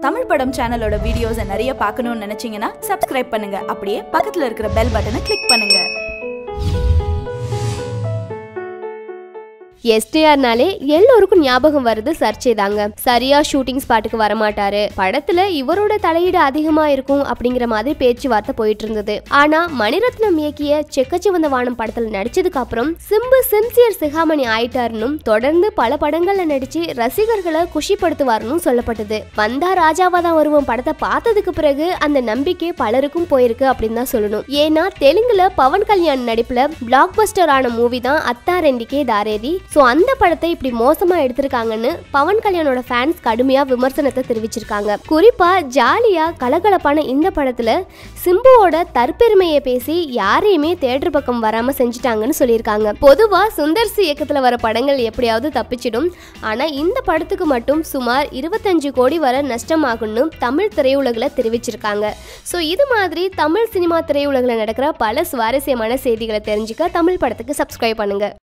தமிழ் படம் சேனலோட வீடியோஸை நிறைய பார்க்கணும்னு நினைச்சீங்கன்னா சப்ஸ்கிரைப் பண்ணுங்க அப்படியே பக்கத்துல இருக்கிற பெல் பட்டனை கிளிக் பண்ணுங்க எஸ்டிஆர்னாலே எல்லோருக்கும் ஞாபகம் வருது சர்ச்சை தாங்க சரியா ஷூட்டிங் ஸ்பாட்டுக்கு வரமாட்டாரு படத்துல இவரோட தலையீடு அதிகமா இருக்கும் அப்படிங்கிற மாதிரி பேச்சுவார்த்தை போயிட்டு இருந்தது ஆனா மணிரத்னம் இயக்கிய செக்கச்சிவந்த வானம் படத்துல நடிச்சதுக்கு அப்புறம் சிம்பு சின்சியர் சிகாமணி ஆயிட்டாருன்னு தொடர்ந்து பல படங்கள்ல நடிச்சு ரசிகர்களை குஷிப்படுத்துவாருன்னு சொல்லப்பட்டது வந்தா ராஜாவா தான் வருவோம் படத்தை பார்த்ததுக்கு பிறகு அந்த நம்பிக்கை பலருக்கும் போயிருக்கு அப்படின்னு தான் சொல்லணும் ஏன்னா தெலுங்குல பவன் கல்யாண் நடிப்புல பிளாக் பஸ்டர் ஆன மூவி தான் அத்தா ரெண்டிக்கே தாரேதி ஸோ அந்த படத்தை இப்படி மோசமா எடுத்திருக்காங்கன்னு பவன் கல்யாணோட ஃபேன்ஸ் கடுமையா விமர்சனத்தை தெரிவிச்சிருக்காங்க குறிப்பா ஜாலியா கலகலப்பான இந்த படத்துல சிம்புவோட தற்பெருமையை பேசி யாரையுமே தேட்டர் பக்கம் வராம செஞ்சுட்டாங்கன்னு சொல்லியிருக்காங்க பொதுவா சுந்தர் சி இயக்கத்துல வர படங்கள் எப்படியாவது தப்பிச்சிடும் ஆனா இந்த படத்துக்கு மட்டும் சுமார் இருபத்தஞ்சு கோடி வர நஷ்டமாகும்னு தமிழ் திரையுலகில் தெரிவிச்சிருக்காங்க ஸோ இது மாதிரி தமிழ் சினிமா திரையுலகில் நடக்கிற பல சுவாரஸ்யமான செய்திகளை தெரிஞ்சுக்க தமிழ் படத்துக்கு சப்ஸ்கிரைப் பண்ணுங்க